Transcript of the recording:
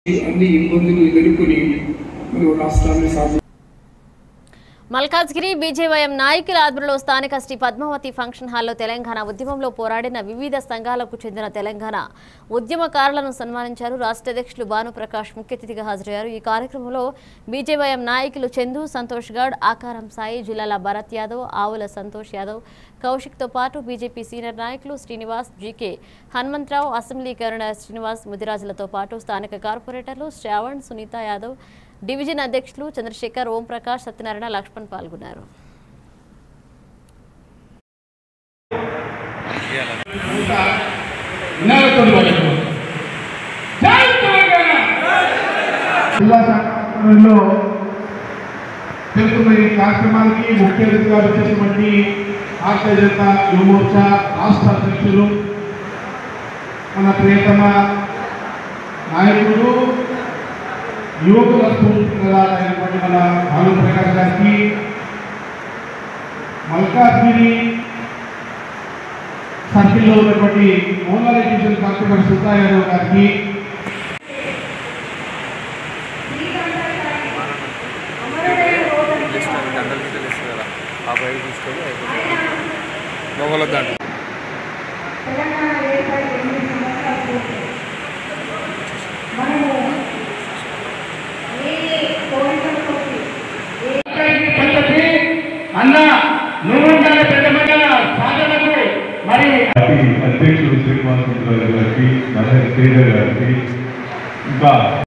అన్ని ఇబ్బందులు ఎదుర్కొని మనం రాష్ట్రాన్ని సాధి మల్కాజ్గిరి బీజేవైఎం నాయకుల ఆధ్వర్యంలో స్థానిక శ్రీ పద్మావతి ఫంక్షన్ హాల్లో తెలంగాణ ఉద్యమంలో పోరాడిన వివిధ సంఘాలకు చెందిన తెలంగాణ ఉద్యమకారులను సన్మానించారు రాష్ట్ర అధ్యక్షులు భానుప్రకాష్ ముఖ్య అతిథిగా హాజరయ్యారు ఈ కార్యక్రమంలో బీజేవైఎం నాయకులు చందు సంతోష్ గౌడ్ ఆకారం సాయి జిల్లాల భరత్ యాదవ్ ఆవుల సంతోష్ యాదవ్ కౌశిక్తో పాటు బీజేపీ సీనియర్ నాయకులు శ్రీనివాస్ జీకే హనుమంతరావు అసెంబ్లీ కరుణ శ్రీనివాస్ ముదిరాజులతో పాటు స్థానిక కార్పొరేటర్లు శ్రావణ్ సునీత యాదవ్ డివిజన్ అధ్యక్షులు చంద్రశేఖర్ ఓంప్రకాష్ సత్యనారాయణ లక్ష్మణ్ పాల్గొన్నారు జిల్లా శాఖలో తెలుపుతున్న ఈ కార్యక్రమానికి ముఖ్య అతిథిగా వచ్చేటువంటి భారతీయ జనతా యువమోర్చా రాష్ట్ర అధ్యక్షులు మన ప్రియతమ నాయకుడు యువకుల స్ఫూర్తి ప్రదాత అయినటువంటి మన భాను ప్రకాష్ గారికి మల్కాజ్గిరి సర్కిల్లో ఉన్నటువంటి మోనాలి డివిజన్ కలెక్టర్ సుతా యాదవ్ గారికి పద్ధతి అన్న నువ్వు ఉండాలి పెద్ద మండల సాధనకు మరి పార్టీ అధ్యక్షుడు శ్రీనివాసరావు గారికి మహేష్ తేజ గారికి ఇంకా